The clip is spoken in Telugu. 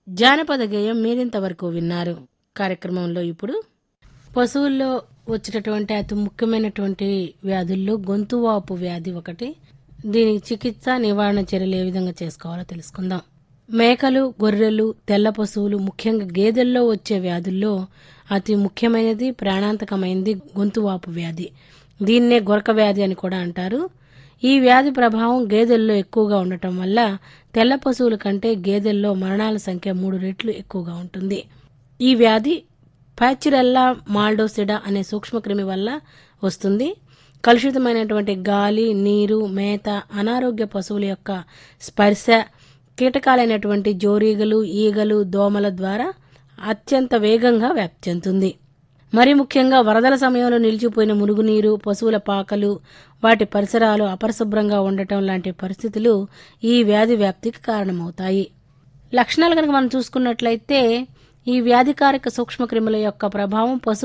జానపద గేయం మీరింతవరకు విన్నారు కార్యక్రమంలో ఇప్పుడు పశువుల్లో వచ్చినటువంటి అతి ముఖ్యమైనటువంటి వ్యాధుల్లో గొంతు వాపు వ్యాధి ఒకటి దీనికి చికిత్స నివారణ చర్యలు ఏ విధంగా చేసుకోవాలో తెలుసుకుందాం మేకలు గొర్రెలు తెల్ల పశువులు ముఖ్యంగా గేదెల్లో వచ్చే వ్యాధుల్లో అతి ముఖ్యమైనది ప్రాణాంతకమైనది గొంతు వాపు వ్యాధి దీన్నే గొరక వ్యాధి అని కూడా అంటారు ఈ వ్యాధి ప్రభావం గేదెల్లో ఎక్కువగా ఉండటం వల్ల తెల్ల పశువుల కంటే గేదెల్లో మరణాల సంఖ్య మూడు రెట్లు ఎక్కువగా ఉంటుంది ఈ వ్యాధి ప్యాచురెల్లా మాల్డోసిడా అనే సూక్ష్మక్రిమి వల్ల వస్తుంది కలుషితమైనటువంటి గాలి నీరు మేత అనారోగ్య పశువుల యొక్క స్పర్శ కీటకాలైనటువంటి జోరీగలు ఈగలు దోమల ద్వారా అత్యంత వేగంగా వ్యాప్తి చెందుతుంది మరి ముఖ్యంగా వరదల సమయంలో నిలిచిపోయిన మురుగునీరు పశువుల పాకలు వాటి పరిసరాలు అపరిశుభ్రంగా ఉండటం లాంటి పరిస్థితులు ఈ వ్యాధి వ్యాప్తికి కారణమవుతాయి లక్షణాలు కనుక మనం చూసుకున్నట్లయితే ఈ వ్యాధికారక సూక్ష్మక్రిముల యొక్క ప్రభావం పశువు